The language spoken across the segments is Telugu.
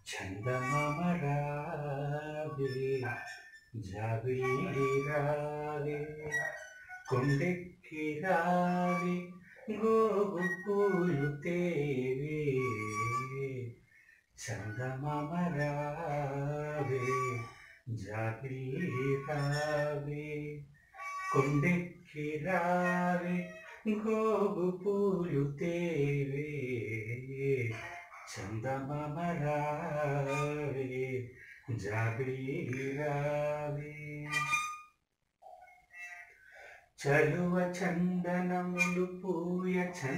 చందమామరావే జాబిలి రావే కొండెక్కి రావే గోగు పూలు తేవే చందమామరావే జాబిలి రావే కొండెక్కి రావే గోగు పూలు తేవే చందమామరావే జాబిలి రావే చలువ చందనములు పూయ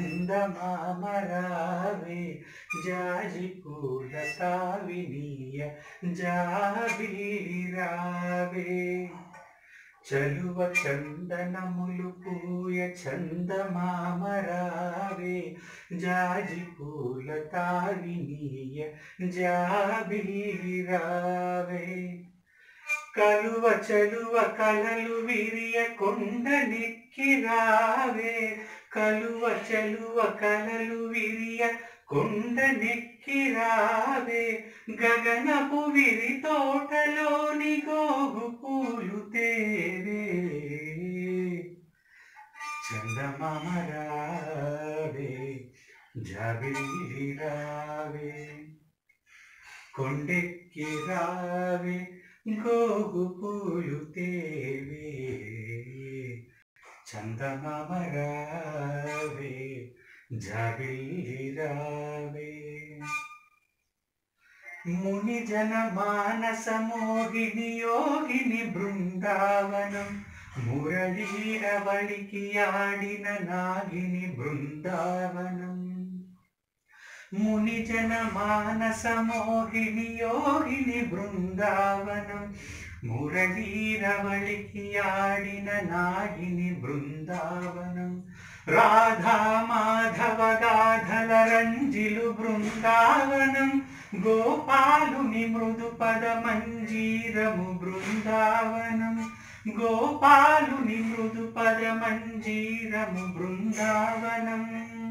చందమామరావే జాజి పూల తావినీయ జాబిలి రావే చలువ చందనములు పూయ చందమామరావే జాజి పూల తావినీయ జాబిలి రావే కలువ చలువ కలలు విరియ కొండ నెక్కి రావే కలువ చలువ కలలు విరియ కొండ నెక్కి రావే గగనపు విరి తోటలోని గోగు పూలు తేవే చందమామ రావే జాబిలి రావే కొండెక్కి రావే గోగు పూలు తేవే చందమామ రావే జాబిలి రావే ముని జన మానస మోహిని యోగిని బృందావనం మురళీరవళికి ఆడిన నాగిని బృందావనం ముని జన మానస మోహిని యోగిని బృందావనం మురళీరవళికి ఆడిన నాగిని బృందావనం రాధా మాధవ గాధల రంజిలు బృందావనం గోపాలుని మృదు పద మంజీరము బృందావనం గోపాలుని మృదు పద మంజీరము బృందావనం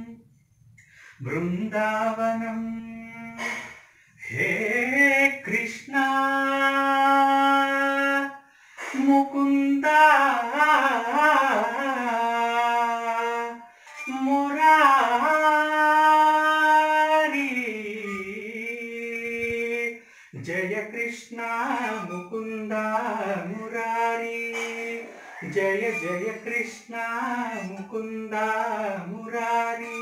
బృందావనం హే కృష్ణ ముకుంద మురారి జయ కృష్ణ ముకుంద మురారి జయ జయ కృష్ణ ముకుంద మురారి